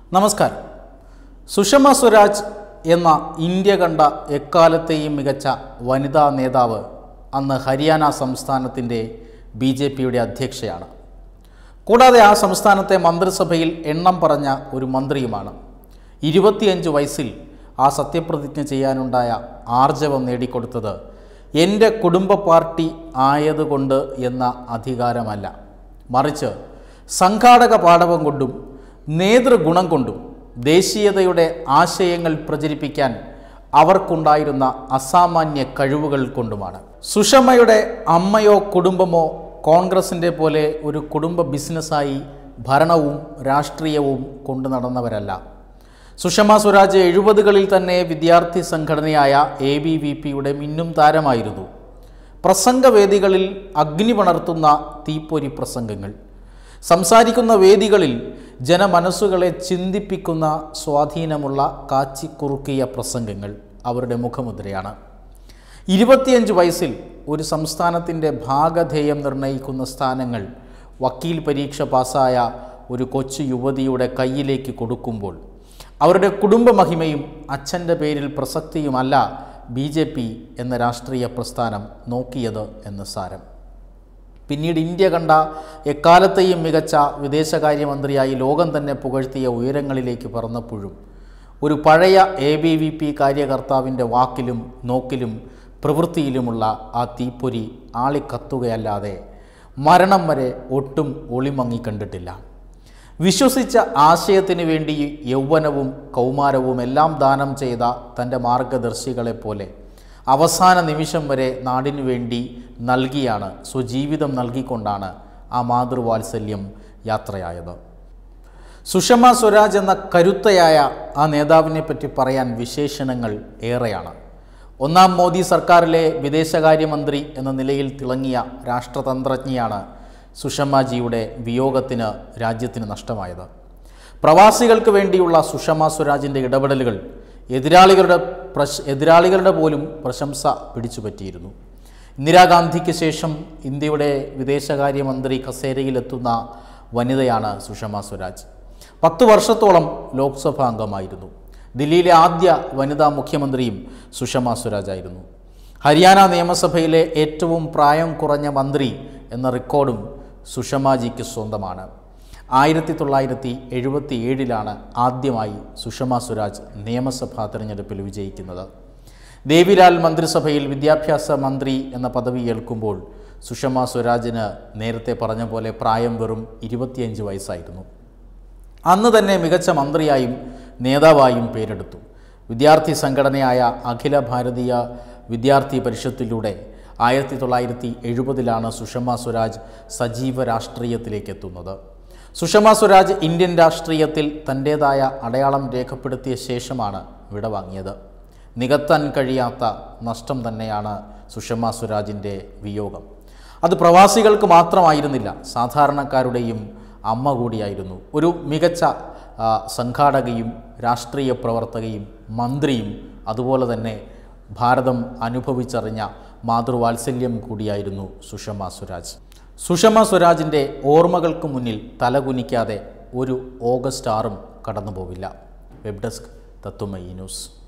നമസ്കാരം സുഷമ സ്വരാജ് എന്ന ഇന്ത്യ കണ്ട എക്കാലത്തെയും മികച്ച വനിതാ നേതാവ് അന്ന് ഹരിയാന സംസ്ഥാനത്തിൻ്റെ ബി ജെ പിയുടെ അധ്യക്ഷയാണ് കൂടാതെ ആ സംസ്ഥാനത്തെ മന്ത്രിസഭയിൽ എണ്ണം പറഞ്ഞ ഒരു മന്ത്രിയുമാണ് ഇരുപത്തിയഞ്ച് വയസ്സിൽ ആ സത്യപ്രതിജ്ഞ ചെയ്യാനുണ്ടായ ആർജവം നേടിക്കൊടുത്തത് എൻ്റെ കുടുംബ പാർട്ടി ആയതുകൊണ്ട് എന്ന അധികാരമല്ല മറിച്ച് സംഘാടക പാടവം കൊണ്ടും നേതൃഗുണം കൊണ്ടും ദേശീയതയുടെ ആശയങ്ങൾ പ്രചരിപ്പിക്കാൻ അവർക്കുണ്ടായിരുന്ന അസാമാന്യ കഴിവുകൾ കൊണ്ടുമാണ് സുഷമയുടെ അമ്മയോ കുടുംബമോ കോൺഗ്രസിൻ്റെ പോലെ ഒരു കുടുംബ ബിസിനസ്സായി ഭരണവും രാഷ്ട്രീയവും കൊണ്ടു നടന്നവരല്ല സുഷമ സ്വരാജ് എഴുപതുകളിൽ തന്നെ വിദ്യാർത്ഥി സംഘടനയായ എ ബി വി പിയുടെ മിന്നും താരമായിരുന്നു പ്രസംഗവേദികളിൽ അഗ്നി പണർത്തുന്ന തീപ്പൊരി പ്രസംഗങ്ങൾ സംസാരിക്കുന്ന വേദികളിൽ ജനമനസ്സുകളെ ചിന്തിപ്പിക്കുന്ന സ്വാധീനമുള്ള കാച്ചിക്കുറുക്കിയ പ്രസംഗങ്ങൾ അവരുടെ മുഖമുദ്രയാണ് ഇരുപത്തിയഞ്ച് വയസ്സിൽ ഒരു സംസ്ഥാനത്തിൻ്റെ ഭാഗധേയം നിർണ്ണയിക്കുന്ന സ്ഥാനങ്ങൾ വക്കീൽ പരീക്ഷ പാസ്സായ ഒരു കൊച്ചു യുവതിയുടെ കയ്യിലേക്ക് കൊടുക്കുമ്പോൾ അവരുടെ കുടുംബമഹിമയും അച്ഛൻ്റെ പേരിൽ പ്രസക്തിയുമല്ല ബി ജെ പി എന്ന രാഷ്ട്രീയ പ്രസ്ഥാനം നോക്കിയത് എന്ന് സാരം പിന്നീട് ഇന്ത്യ കണ്ട എക്കാലത്തെയും മികച്ച വിദേശകാര്യമന്ത്രിയായി ലോകം തന്നെ പുകഴ്ത്തിയ ഉയരങ്ങളിലേക്ക് പറന്നപ്പോഴും ഒരു പഴയ എ ബി വി പി കാര്യകർത്താവിൻ്റെ വാക്കിലും നോക്കിലും പ്രവൃത്തിയിലുമുള്ള ആ തീപ്പൊരി ആളിക്കത്തുകയല്ലാതെ മരണം വരെ ഒട്ടും ഒളിമങ്ങി കണ്ടിട്ടില്ല വിശ്വസിച്ച ആശയത്തിന് വേണ്ടി യൗവനവും കൗമാരവും എല്ലാം ദാനം ചെയ്ത തൻ്റെ മാർഗദർശികളെപ്പോലെ അവസാന നിമിഷം വരെ നാടിനു വേണ്ടി നൽകിയാണ് സ്വജീവിതം നൽകിക്കൊണ്ടാണ് ആ മാതൃവാത്സല്യം യാത്രയായത് സുഷമ സ്വരാജ് എന്ന കരുത്തയായ ആ നേതാവിനെ പറ്റി പറയാൻ വിശേഷണങ്ങൾ ഏറെയാണ് ഒന്നാം മോദി സർക്കാരിലെ വിദേശകാര്യമന്ത്രി എന്ന നിലയിൽ തിളങ്ങിയ രാഷ്ട്രതന്ത്രജ്ഞയാണ് സുഷമാജിയുടെ വിയോഗത്തിന് രാജ്യത്തിന് നഷ്ടമായത് പ്രവാസികൾക്ക് വേണ്ടിയുള്ള സുഷമ സ്വരാജിൻ്റെ ഇടപെടലുകൾ എതിരാളികളുടെ പ്രശ് എതിരാളികളുടെ പോലും പ്രശംസ പിടിച്ചുപറ്റിയിരുന്നു ഇന്ദിരാഗാന്ധിക്ക് ശേഷം ഇന്ത്യയുടെ വിദേശകാര്യമന്ത്രി കസേരയിലെത്തുന്ന വനിതയാണ് സുഷമ സ്വരാജ് പത്ത് വർഷത്തോളം ലോക്സഭാ അംഗമായിരുന്നു ദില്ലിയിലെ ആദ്യ വനിതാ മുഖ്യമന്ത്രിയും സുഷമ സ്വരാജായിരുന്നു ഹരിയാന നിയമസഭയിലെ ഏറ്റവും പ്രായം കുറഞ്ഞ മന്ത്രി എന്ന റെക്കോർഡും സുഷമാജിക്ക് സ്വന്തമാണ് ആയിരത്തി തൊള്ളായിരത്തി എഴുപത്തി ഏഴിലാണ് ആദ്യമായി സുഷമ സ്വരാജ് നിയമസഭാ തിരഞ്ഞെടുപ്പിൽ വിജയിക്കുന്നത് ദേവിലാൽ മന്ത്രിസഭയിൽ വിദ്യാഭ്യാസ മന്ത്രി എന്ന പദവി ഏൽക്കുമ്പോൾ സുഷമ സ്വരാജിന് നേരത്തെ പറഞ്ഞ പോലെ പ്രായം വെറും ഇരുപത്തിയഞ്ച് വയസ്സായിരുന്നു അന്ന് തന്നെ മികച്ച മന്ത്രിയായും നേതാവായും പേരെടുത്തു വിദ്യാർത്ഥി സംഘടനയായ അഖില ഭാരതീയ വിദ്യാർത്ഥി പരിഷത്തിലൂടെ ആയിരത്തി തൊള്ളായിരത്തി എഴുപതിലാണ് സുഷമ സ്വരാജ് സജീവ രാഷ്ട്രീയത്തിലേക്ക് എത്തുന്നത് സുഷമ സ്വരാജ് ഇന്ത്യൻ രാഷ്ട്രീയത്തിൽ തൻ്റേതായ അടയാളം രേഖപ്പെടുത്തിയ ശേഷമാണ് വിടവാങ്ങിയത് നികത്താൻ കഴിയാത്ത നഷ്ടം തന്നെയാണ് സുഷമ സ്വരാജിൻ്റെ വിയോഗം അത് പ്രവാസികൾക്ക് മാത്രമായിരുന്നില്ല സാധാരണക്കാരുടെയും അമ്മ കൂടിയായിരുന്നു ഒരു മികച്ച ആ, സംഘാടകയും രാഷ്ട്രീയ പ്രവർത്തകയും മന്ത്രിയും അതുപോലെ തന്നെ ഭാരതം അനുഭവിച്ചറിഞ്ഞ മാതൃവാത്സല്യം കൂടിയായിരുന്നു സുഷമ സ്വരാജ് സുഷമ സ്വരാജിൻ്റെ ഓർമ്മകൾക്ക് മുന്നിൽ തലകുനിക്കാതെ ഒരു ഓഗസ്റ്റ് ആറും കടന്നു പോവില്ല വെബ് ഡെസ്ക് തത്വമയി ന്യൂസ്